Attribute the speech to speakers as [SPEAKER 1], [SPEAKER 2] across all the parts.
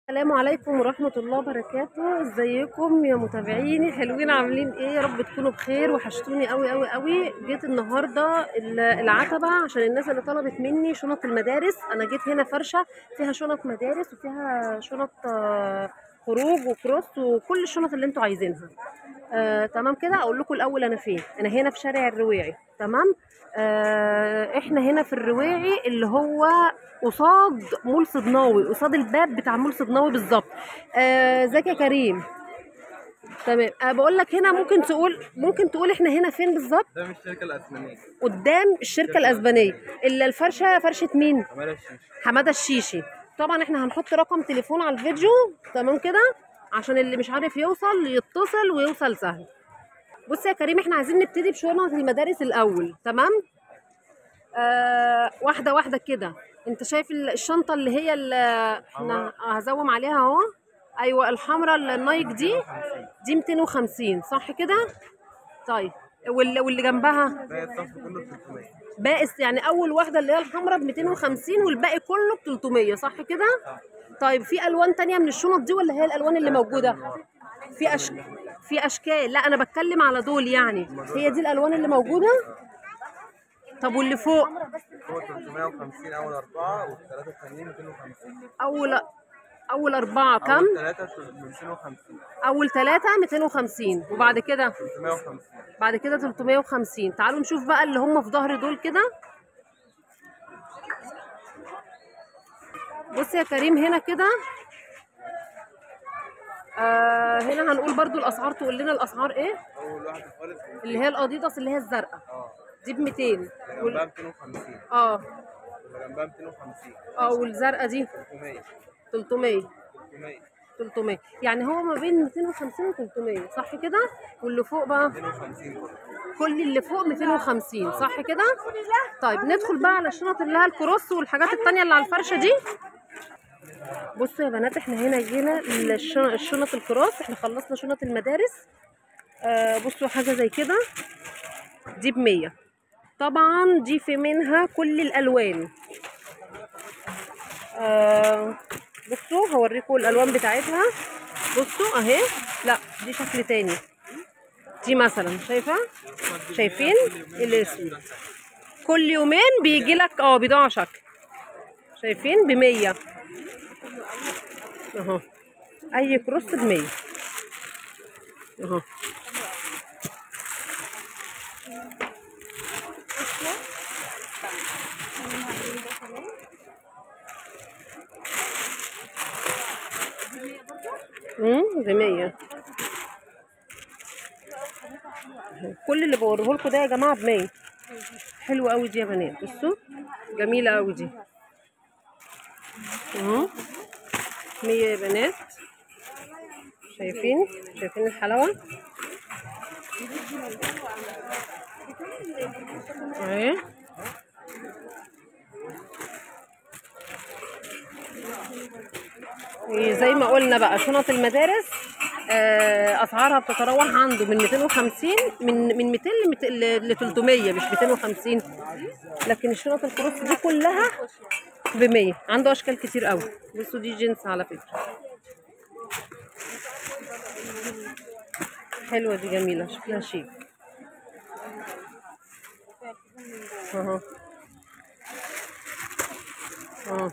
[SPEAKER 1] السلام عليكم ورحمة الله وبركاته ازيكم يا متابعيني حلوين عاملين ايه يا رب تكونوا بخير وحشتوني قوي قوي قوي جيت النهارده ال- العتبة عشان الناس اللي طلبت مني شنط المدارس انا جيت هنا فرشة فيها شنط مدارس وفيها شنط آه، خروج وكروس وكل الشنط اللي انتوا عايزينها آه، تمام كده اقول لكم الاول انا فين انا هنا في شارع الرواعي تمام آه، احنا هنا في الرواعي اللي هو قصاد مول صدناوي قصاد الباب بتاع مول صدناوي بالظبط آه، ازيك يا كريم تمام أه بقول لك هنا ممكن تقول ممكن تقول احنا هنا فين بالظبط
[SPEAKER 2] ده مش الشركة الأسبانية
[SPEAKER 1] قدام الشركه الاسبانيه الا الفرشه فرشه مين
[SPEAKER 2] عمالة الشيشة
[SPEAKER 1] حماده الشيشي طبعا احنا هنحط رقم تليفون على الفيديو تمام كده عشان اللي مش عارف يوصل يتصل ويوصل سهل بص يا كريم احنا عايزين نبتدي بشنط المدارس الاول تمام آه واحده واحده كده انت شايف ال- الشنطه اللي هي اللي احنا هزوم عليها اهو ايوه الحمراء النايك دي دي 250 صح كده طيب واللي, واللي جنبها
[SPEAKER 2] باقي الصف كله ب 300
[SPEAKER 1] باقي يعني اول واحده اللي هي الحمراء ب 250 والباقي كله ب 300 صح كده طيب في الوان تانية من الشنط دي ولا هي الالوان اللي موجوده في أش... في اشكال لا انا بتكلم على دول يعني هي دي الالوان اللي موجوده طب واللي فوق
[SPEAKER 2] فوق 350 أول أربعة والثلاثة التانيين 250
[SPEAKER 1] اول اول اربعه كم
[SPEAKER 2] أول ثلاثة 250
[SPEAKER 1] اول ثلاثه 250 وبعد كده
[SPEAKER 2] 350
[SPEAKER 1] بعد كده 350 تعالوا نشوف بقى اللي هم في ظهر دول كده بص يا كريم هنا كده آه هنا هنقول برضو الاسعار تقول لنا الاسعار ايه
[SPEAKER 2] أول واحدة خالص
[SPEAKER 1] اللي هي الاديداس اللي هي الزرقاء
[SPEAKER 2] اه
[SPEAKER 1] دي ب 200
[SPEAKER 2] اللي جنبها
[SPEAKER 1] وال...
[SPEAKER 2] 250
[SPEAKER 1] اه
[SPEAKER 2] اللي جنبها 250
[SPEAKER 1] اه والزرقاء دي
[SPEAKER 2] 300
[SPEAKER 1] 300
[SPEAKER 2] 300
[SPEAKER 1] 300 يعني هو ما بين 250 و 300 صح كده واللي فوق بقى
[SPEAKER 2] 250 كله
[SPEAKER 1] كل اللي فوق 250 صح كده طيب ندخل بقى على الشنط اللي هي الكروس والحاجات التانية اللي على الفرشة دي بصوا يا بنات احنا هنا جينا الش- الشنط الكروس احنا خلصنا شنط المدارس آه بصوا حاجة زي كده دي بمية طبعا دي في منها كل الالوان آه بصوا هوريكم الالوان بتاعتها بصوا اهي لا دي شكل تاني دي مثلا شايفه شايفين الاسود كل يومين بيجي لك اه بضاعه شكل شايفين بمية اهو اي كروس بمية اهو امم بمية كل اللي بوريه لكم ده يا جماعه بمية حلوه قوي دي يا بنات بصوا جميله قوي دي اهو مية يا بنات شايفين شايفين الحلاوه اهي زي ما قلنا بقى شنط المدارس آه، اسعارها بتتراوح عنده من 250 من من 200 ل 200 ل 300 مش 250 لكن الشنط الكروس دي كلها ب 100 عنده اشكال كتير قوي بصوا دي جينز على فكره حلوه دي جميله شكلها شيك اهو اه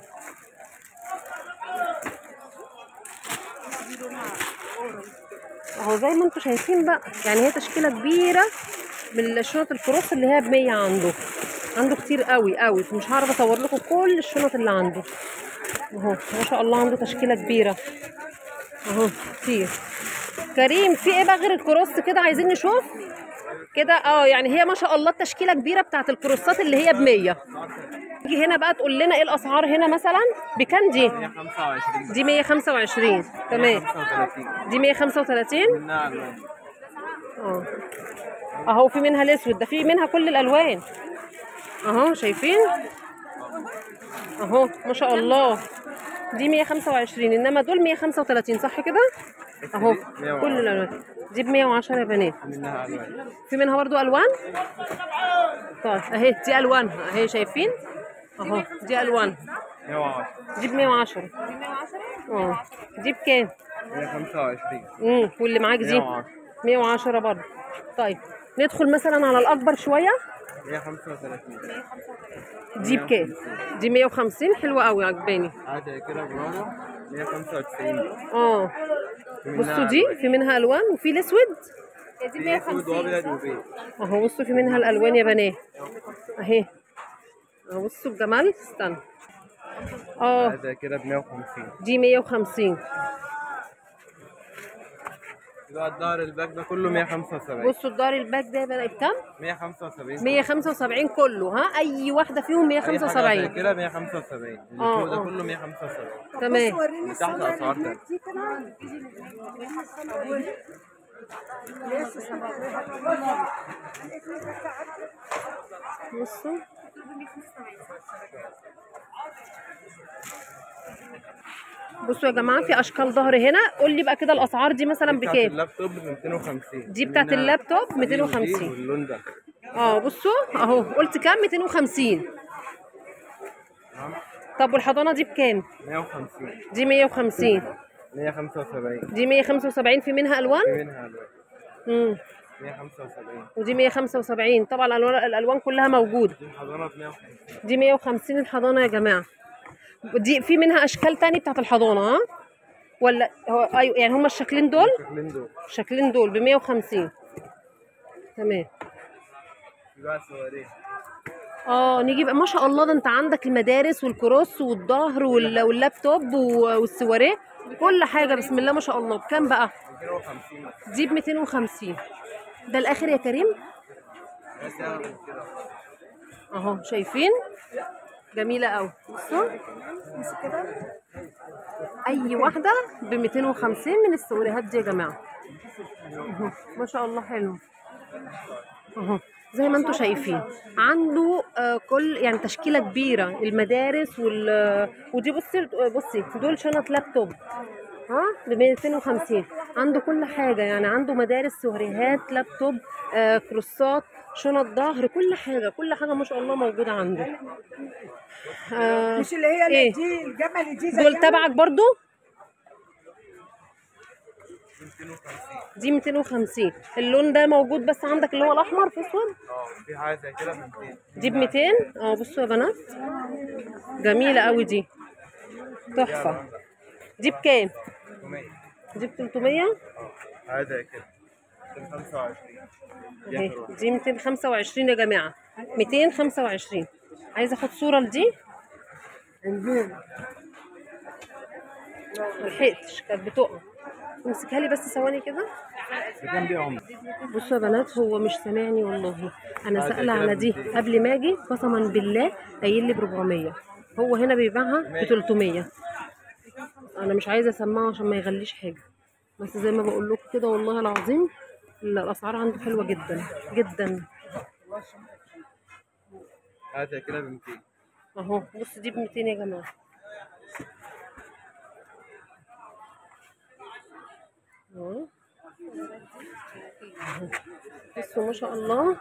[SPEAKER 1] اهو زي ما انتم شايفين بقى يعني هي تشكيله كبيره من الشنط الكروس اللي هي ب 100 عنده عنده كتير قوي قوي مش هعرف اصور لكم كل الشنط اللي عنده اهو ما شاء الله عنده تشكيله كبيره اهو كتير كريم في ايه بقى غير الكروس كده عايزين نشوف كده اه يعني هي ما شاء الله التشكيله كبيره بتاعت الكروسات اللي هي ب 100 تيجي هنا بقى تقول لنا ايه الاسعار هنا مثلا بكام دي
[SPEAKER 2] 125
[SPEAKER 1] دي 125 تمام
[SPEAKER 2] 135
[SPEAKER 1] دي 135
[SPEAKER 2] منها ألوان
[SPEAKER 1] اه اهو في منها الاسود ده في منها كل الالوان اهو شايفين اهو ما شاء الله دي 125 انما دول 135 صح كده اهو كل الالوان دي ب 110 يا بنات
[SPEAKER 2] منها ألوان
[SPEAKER 1] في منها برضو الوان طيب اهي دي الوانها اهي شايفين اهو دي الوان
[SPEAKER 2] 110
[SPEAKER 1] دي ب 110 اه دي بكام
[SPEAKER 2] 125
[SPEAKER 1] امم واللي معاك دي
[SPEAKER 2] 110
[SPEAKER 1] 110 برضه طيب ندخل مثلا على الاكبر شويه
[SPEAKER 2] 135
[SPEAKER 1] دي بكام دي 150 حلوه قوي عجباني
[SPEAKER 2] عادي كده برافو 195
[SPEAKER 1] اه بصوا دي في منها الوان وفي الاسود
[SPEAKER 2] دي اسود وابيض وبيض
[SPEAKER 1] اهو بصوا في منها الالوان يا بنات اهي اهو بصوا الجمال استنى اه
[SPEAKER 2] عادي كده ب 150
[SPEAKER 1] دي 150
[SPEAKER 2] يبقى الظهر الباك ده كله 175
[SPEAKER 1] بصوا الدار الباك ده بقى بكام
[SPEAKER 2] 175
[SPEAKER 1] 175 كله ها اي واحده فيهم
[SPEAKER 2] أي حاجة زي
[SPEAKER 1] 175
[SPEAKER 2] كده 175 اللي
[SPEAKER 1] آه،
[SPEAKER 2] فوق ده
[SPEAKER 1] آه.
[SPEAKER 2] كله 175
[SPEAKER 1] تمام
[SPEAKER 2] اللي تحت اسعار تانية
[SPEAKER 1] بصوا بصوا يا جماعه في اشكال ظهر هنا قول لي بقى كده الاسعار دي مثلا
[SPEAKER 2] بتاعت
[SPEAKER 1] بكام
[SPEAKER 2] اللابتوب ب 250
[SPEAKER 1] دي بتاعت
[SPEAKER 2] منها
[SPEAKER 1] اللابتوب
[SPEAKER 2] دي
[SPEAKER 1] 250.
[SPEAKER 2] ودي واللون ده
[SPEAKER 1] اه بصوا اهو قلت كام 250
[SPEAKER 2] تمام
[SPEAKER 1] طب والحضانه دي بكام
[SPEAKER 2] 150
[SPEAKER 1] دي 150
[SPEAKER 2] 175
[SPEAKER 1] دي 175 في منها
[SPEAKER 2] في
[SPEAKER 1] الوان
[SPEAKER 2] منها الوان
[SPEAKER 1] امم
[SPEAKER 2] 175
[SPEAKER 1] ودي 175 طبعا الالوان الالوان كلها موجوده
[SPEAKER 2] دي الحضانه ب 150
[SPEAKER 1] دي 150 الحضانه يا جماعه دي في منها اشكال تاني بتاعت الحضانه ها ولا هو ايوه يعني هما الشكلين دول
[SPEAKER 2] الشكلين دول
[SPEAKER 1] الشكلين دول ب 150 تمام
[SPEAKER 2] في بقى صورين
[SPEAKER 1] اه نيجي بقى ما شاء الله ده انت عندك المدارس والكروس والظهر وال- واللابتوب و- والسواريه كل حاجه بسم الله ما شاء الله بكام بقى
[SPEAKER 2] 250 بس
[SPEAKER 1] دي ب 250 ده الاخر يا كريم
[SPEAKER 2] بس يعني كده
[SPEAKER 1] اهو شايفين جميله قوي بصوا اي واحده ب 250 من السوريهات دي يا جماعه اهو ما شاء الله حلو اهو زي ما انتم شايفين عنده آه كل يعني تشكيله كبيره المدارس وال ودي بصي بصي دول شنط لابتوب ها ب 250 عنده كل حاجه يعني عنده مدارس سهريهات لابتوب آه كروسات شنط ظهر كل حاجه كل حاجه ما شاء الله موجوده عنده آه
[SPEAKER 3] مش اللي هي
[SPEAKER 1] إيه؟
[SPEAKER 3] اللي دي الجمل دي زي
[SPEAKER 1] دول تبعك برضو
[SPEAKER 2] 250
[SPEAKER 1] دي 250 اللون ده موجود بس عندك اللي هو الاحمر في اسود
[SPEAKER 2] اه في حاجه زي كده ب 200
[SPEAKER 1] دي ب 200 اه بصوا يا بنات جميله قوي دي تحفه دي بكام
[SPEAKER 2] 300
[SPEAKER 1] دي ب 300
[SPEAKER 2] اه حاجه زي كده 225
[SPEAKER 1] اهي دي 225 يا جماعه 225 عايزه اخد صوره لدي ملحقتش كانت بتقع امسكها لي بس ثواني كده
[SPEAKER 2] بكام دي يا عمر؟
[SPEAKER 1] بصوا يا بنات هو مش سامعني والله انا سائله على دي قبل ما اجي قسما بالله قايل لي ب 400 هو هنا بيبيعها ب 300 انا مش عايزه اسمعه عشان ما يغليش حاجه بس زي ما بقول لكم كده والله العظيم ال- الاسعار عنده حلوه جدا جدا
[SPEAKER 2] حاجه زي كده ب 200
[SPEAKER 1] اهو بص دي ب 200 يا جماعه اهو أهو. بصوا ما شاء الله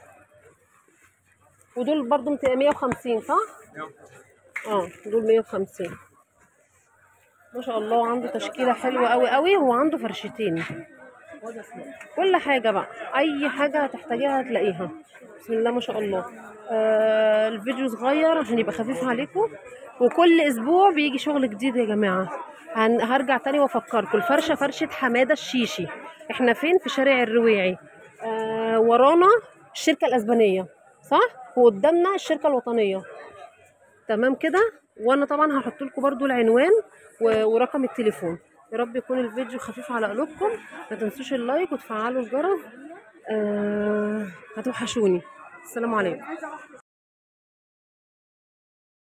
[SPEAKER 1] ودول برضو 200 150 صح؟ اه دول 150 ما شاء الله عنده تشكيلة حلوة قوي قوي وعنده فرشتين كل حاجة بقى أي حاجة هتحتاجيها هتلاقيها بسم الله ما شاء الله آه الفيديو صغير عشان يبقى خفيف عليكم وكل أسبوع بيجي شغل جديد يا جماعة هن- هرجع تاني وأفكركم الفرشة فرشة حمادة الشيشي احنا فين في شارع الرواعي آه ورانا الشركة الأسبانية صح وقدامنا الشركة الوطنية تمام كده وانا طبعا هحط لكم برضو العنوان و- ورقم التليفون يا رب يكون الفيديو خفيف على قلوبكم ما تنسوش اللايك وتفعلوا الجرس آه هتوحشوني السلام عليكم